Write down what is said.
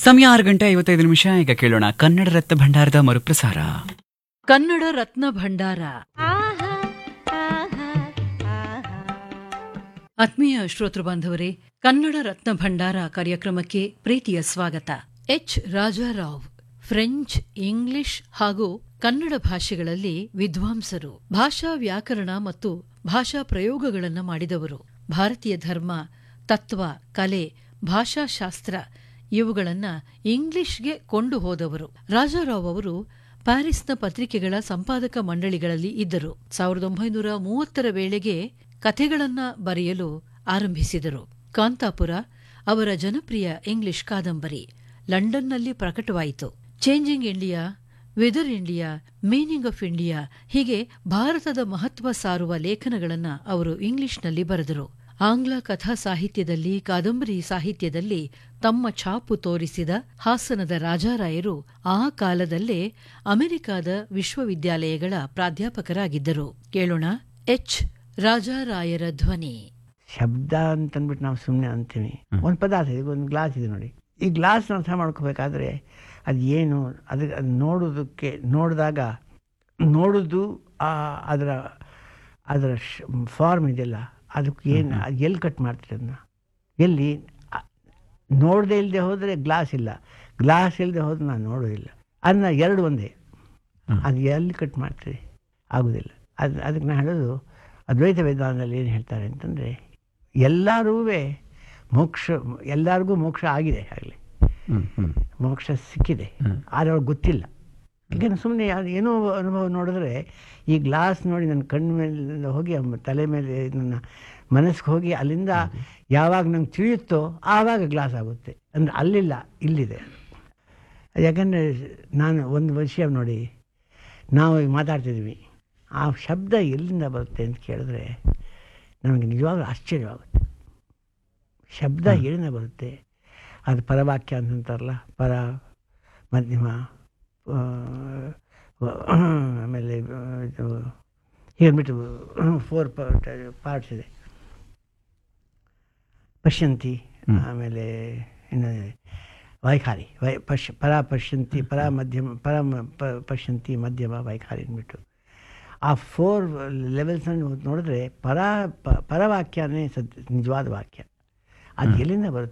ಸಮಯ ಆರು ಗಂಟೆ ಐವತ್ತೈದು ನಿಮಿಷ ಈಗ ಕೇಳೋಣ ಕನ್ನಡ ರತ್ನ ಭಂಡಾರದ ಮರುಪ್ರಸಾರ ಕನ್ನಡ ರತ್ನ ಭಂಡಾರ ಆತ್ಮೀಯ ಶ್ರೋತೃ ಬಾಂಧವರೇ ಕನ್ನಡ ರತ್ನ ಭಂಡಾರ ಕಾರ್ಯಕ್ರಮಕ್ಕೆ ಪ್ರೀತಿಯ ಸ್ವಾಗತ ಎಚ್ ರಾಜಾರಾವ್ ಫ್ರೆಂಚ್ ಇಂಗ್ಲಿಷ್ ಹಾಗೂ ಕನ್ನಡ ಭಾಷೆಗಳಲ್ಲಿ ವಿದ್ವಾಂಸರು ಭಾಷಾ ವ್ಯಾಕರಣ ಮತ್ತು ಭಾಷಾ ಪ್ರಯೋಗಗಳನ್ನು ಮಾಡಿದವರು ಭಾರತೀಯ ಧರ್ಮ ತತ್ವ ಕಲೆ ಭಾಷಾಶಾಸ್ತ್ರ ಇವುಗಳನ್ನ ಇಂಗ್ಲಿಷ್ಗೆ ಕೊಂಡು ಹೋದವರು ರಾಜಾರಾವ್ ಅವರು ಪ್ಯಾರಿಸ್ನ ಪತ್ರಿಕೆಗಳ ಸಂಪಾದಕ ಮಂಡಳಿಗಳಲ್ಲಿ ಇದ್ದರು ಸಾವಿರದ ಒಂಬೈನೂರ ಮೂವತ್ತರ ವೇಳೆಗೆ ಕಥೆಗಳನ್ನ ಬರೆಯಲು ಆರಂಭಿಸಿದರು ಕಾಂತಾಪುರ ಅವರ ಜನಪ್ರಿಯ ಇಂಗ್ಲಿಷ್ ಕಾದಂಬರಿ ಲಂಡನ್ನಲ್ಲಿ ಪ್ರಕಟವಾಯಿತು changing India whither India meaning of India ಹೀಗೆ ಭಾರತದ ಮಹತ್ವ ಸಾರುವ ಲೇಖನಗಳನ್ನ ಅವರು ಇಂಗ್ಲಿಷ್ನಲ್ಲಿ ಬರೆದರು ಆಂಗ್ಲ ಕಥಾ ಸಾಹಿತ್ಯದಲ್ಲಿ ಕಾದಂಬರಿ ಸಾಹಿತ್ಯದಲ್ಲಿ ತಮ್ಮ ಛಾಪು ತೋರಿಸಿದ ಹಾಸನದ ರಾಜಾರಾಯರು ಆ ಕಾಲದಲ್ಲೇ ಅಮೆರಿಕಾದ ವಿಶ್ವವಿದ್ಯಾಲಯಗಳ ಪ್ರಾಧ್ಯಾಪಕರಾಗಿದ್ದರು ಕೇಳೋಣ ಎಚ್ ರಾಜಾರಾಯರ ಧ್ವನಿ ಶಬ್ದ ಅಂತಂದ್ಬಿಟ್ಟು ನಾವು ಸುಮ್ಮನೆ ಅಂತೀವಿ ಒಂದು ಪದಾರ್ಥ ಇದೆ ಒಂದು ಗ್ಲಾಸ್ ಇದೆ ನೋಡಿ ಈ ಗ್ಲಾಸ್ನ ಅರ್ಥ ಮಾಡ್ಕೋಬೇಕಾದ್ರೆ ಅದು ಏನು ಅದು ಅದು ನೋಡೋದಕ್ಕೆ ನೋಡಿದಾಗ ನೋಡೋದು ಆ ಅದರ ಅದರ ಫಾರ್ಮ್ ಇದೆಯಲ್ಲ ಅದಕ್ಕೆ ಏನು ಅದು ಎಲ್ಲಿ ಕಟ್ ಮಾಡ್ತೀರಿ ಅದನ್ನ ಎಲ್ಲಿ ನೋಡದೆ ಇಲ್ಲದೆ ಹೋದರೆ ಗ್ಲಾಸ್ ಇಲ್ಲ ಗ್ಲಾಸ್ ಇಲ್ಲದೆ ಹೋದ್ರೆ ನಾನು ನೋಡೋದಿಲ್ಲ ಅದನ್ನ ಎರಡು ಒಂದೇ ಅದು ಎಲ್ಲಿ ಕಟ್ ಮಾಡ್ತೀರಿ ಆಗೋದಿಲ್ಲ ಅದು ಅದಕ್ಕೆ ನಾನು ಹೇಳೋದು ಅದ್ವೈತ ವೇದಾಂತದಲ್ಲಿ ಏನು ಹೇಳ್ತಾರೆ ಅಂತಂದರೆ ಎಲ್ಲರೂ ಮೋಕ್ಷ ಎಲ್ಲರಿಗೂ ಮೋಕ್ಷ ಆಗಿದೆ ಆಗಲಿ ಮೋಕ್ಷ ಸಿಕ್ಕಿದೆ ಆದರೆ ಅವ್ರಿಗೆ ಗೊತ್ತಿಲ್ಲ ಯಾಕೆಂದ್ರೆ ಸುಮ್ಮನೆ ಏನೋ ಅನುಭವ ನೋಡಿದ್ರೆ ಈ ಗ್ಲಾಸ್ ನೋಡಿ ನನ್ನ ಕಣ್ಣು ಮೇಲೆ ಹೋಗಿ ಅಮ್ಮ ತಲೆ ಮೇಲೆ ನನ್ನ ಮನಸ್ಸಿಗೆ ಹೋಗಿ ಅಲ್ಲಿಂದ ಯಾವಾಗ ನಂಗೆ ತಿಳಿಯುತ್ತೋ ಆವಾಗ ಗ್ಲಾಸ್ ಆಗುತ್ತೆ ಅಂದರೆ ಅಲ್ಲಿಲ್ಲ ಇಲ್ಲಿದೆ ಯಾಕಂದರೆ ನಾನು ಒಂದು ವಿಷಯ ನೋಡಿ ನಾವು ಈಗ ಮಾತಾಡ್ತಿದ್ವಿ ಆ ಶಬ್ದ ಎಲ್ಲಿಂದ ಬರುತ್ತೆ ಅಂತ ಕೇಳಿದ್ರೆ ನಮಗೆ ನಿಜವಾಗ್ಲೂ ಆಶ್ಚರ್ಯವಾಗುತ್ತೆ ಶಬ್ದ ಎಲ್ಲಿಂದ ಬರುತ್ತೆ ಅದು ಪರವಾಕ್ಯ ಅಂತಂತಾರಲ್ಲ ಪರ ಮಧ್ಯಮ ಆ, ಆಮೇಲೆ ಇದು ಹೀಗನ್ಬಿಟ್ಟು ಫೋರ್ ಪಾರ್ಟ್ಸ್ ಇದೆ ಪಶ್ಯಂತಿ ಆಮೇಲೆ ಇನ್ನು ವೈಖಾರಿ ವೈ ಪಶ್ ಪರ ಪಶ್ಯಂತಿ ಪರ ಮಧ್ಯಮ ಪರ ಮ- ಪ- ಪಶ್ಯಂತಿ ಮಧ್ಯಮ ವೈಖಾರಿ ಅಂದ್ಬಿಟ್ಟು ಆ ಫೋರ್ ಲೆವೆಲ್ಸನ್ನು ನೋಡಿದ್ರೆ ಪರ ಪ- ಪರವಾಕ್ಯನೇ ಸದ್ ನಿಜವಾದ ವಾಕ್ಯ ಅದು ಎಲ್ಲಿಂದ ಬರುತ್ತೆ